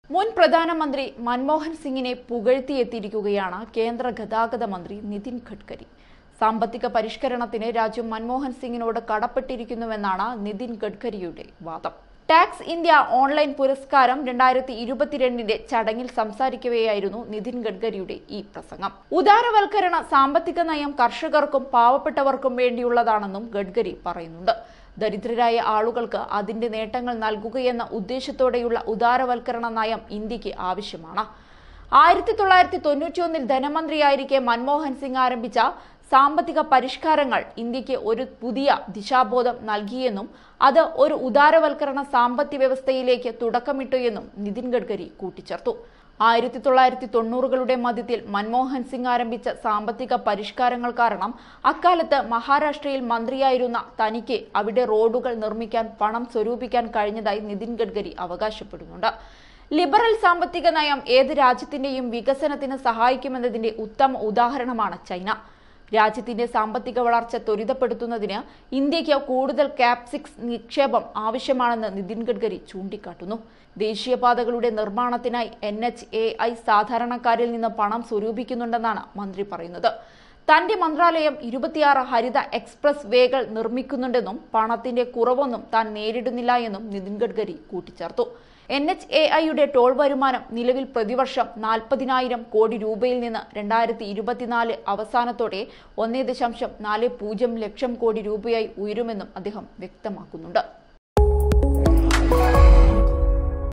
മുൻ പ്രധാനമന്ത്രി മൻമോഹൻ സിംഗിനെ പുകഴ്ത്തിയെത്തിയിരിക്കുകയാണ് കേന്ദ്ര ഗതാഗത മന്ത്രി നിതിൻ ഗഡ്കരി സാമ്പത്തിക പരിഷ്കരണത്തിന് രാജ്യം മൻമോഹൻ സിംഗിനോട് കടപ്പെട്ടിരിക്കുന്നുവെന്നാണ് നിതിൻ ഗഡ്കരിയുടെ വാദം ടാക്സ് ഇന്ത്യ ഓൺലൈൻ പുരസ്കാരം രണ്ടായിരത്തി ഇരുപത്തിരണ്ടിന്റെ ചടങ്ങിൽ സംസാരിക്കവെയായിരുന്നു നിതിൻ ഗഡ്കരിയുടെ ഈ പ്രസംഗം ഉദാരവൽക്കരണ സാമ്പത്തിക നയം കർഷകർക്കും പാവപ്പെട്ടവർക്കും വേണ്ടിയുള്ളതാണെന്നും ഗഡ്കരി പറയുന്നുണ്ട് ദരിദ്രരായ ആളുകൾക്ക് അതിന്റെ നേട്ടങ്ങൾ നൽകുകയെന്ന ഉദ്ദേശത്തോടെയുള്ള ഉദാരവൽക്കരണ നയം ഇന്ത്യക്ക് ആവശ്യമാണ് ആയിരത്തി തൊള്ളായിരത്തി തൊണ്ണൂറ്റിയൊന്നിൽ ധനമന്ത്രിയായിരിക്കെ മൻമോഹൻ സിംഗ് ആരംഭിച്ച സാമ്പത്തിക പരിഷ്കാരങ്ങൾ ഇന്ത്യക്ക് ഒരു പുതിയ ദിശാബോധം നൽകിയെന്നും അത് ഒരു ഉദാരവൽക്കരണ സാമ്പത്തിക വ്യവസ്ഥയിലേക്ക് തുടക്കമിട്ടു എന്നും നിതിൻ ഗഡ്കരി കൂട്ടിച്ചേർത്തു ആയിരത്തി തൊള്ളായിരത്തി തൊണ്ണൂറുകളുടെ മധ്യത്തിൽ മൻമോഹൻ സിംഗ് ആരംഭിച്ച സാമ്പത്തിക പരിഷ്കാരങ്ങൾ കാരണം അക്കാലത്ത് മഹാരാഷ്ട്രയിൽ മന്ത്രിയായിരുന്ന തനിക്ക് അവിടെ റോഡുകൾ നിർമ്മിക്കാൻ പണം സ്വരൂപിക്കാൻ കഴിഞ്ഞതായി നിതിൻ ഗഡ്കരി അവകാശപ്പെടുന്നുണ്ട് ലിബറൽ സാമ്പത്തിക നയം ഏത് രാജ്യത്തിന്റെയും വികസനത്തിന് സഹായിക്കുമെന്നതിന്റെ ഉത്തമ ഉദാഹരണമാണ് ചൈന രാജ്യത്തിന്റെ സാമ്പത്തിക വളർച്ച ത്വരിതപ്പെടുത്തുന്നതിന് ഇന്ത്യക്ക് കൂടുതൽ കാപ്സിക്സ് നിക്ഷേപം ആവശ്യമാണെന്ന് നിതിൻ ഗഡ്കരി ചൂണ്ടിക്കാട്ടുന്നു ദേശീയപാതകളുടെ നിർമ്മാണത്തിനായി എൻ എച്ച് എ ഐ സാധാരണക്കാരിൽ നിന്ന് പണം സ്വരൂപിക്കുന്നുണ്ടെന്നാണ് മന്ത്രി പറയുന്നത് തന്റെ മന്ത്രാലയം ഇരുപത്തിയാറ് ഹരിത എക്സ്പ്രസ് വേകൾ നിർമ്മിക്കുന്നുണ്ടെന്നും പണത്തിന്റെ കുറവൊന്നും താൻ നേരിടുന്നില്ല എന്നും നിതിൻ ഗഡ്കരി കൂട്ടിച്ചേർത്തു എൻ എച്ച് എ ഐയുടെ ടോൾ വരുമാനം നിലവിൽ പ്രതിവർഷം നാൽപ്പതിനായിരം കോടി രൂപയിൽ നിന്ന് രണ്ടായിരത്തി ഇരുപത്തിനാല് അവസാനത്തോടെ ഒന്നേ ദശാംശം നാല് പൂജ്യം ലക്ഷം കോടി രൂപയായി ഉയരുമെന്നും അദ്ദേഹം വ്യക്തമാക്കുന്നുണ്ട്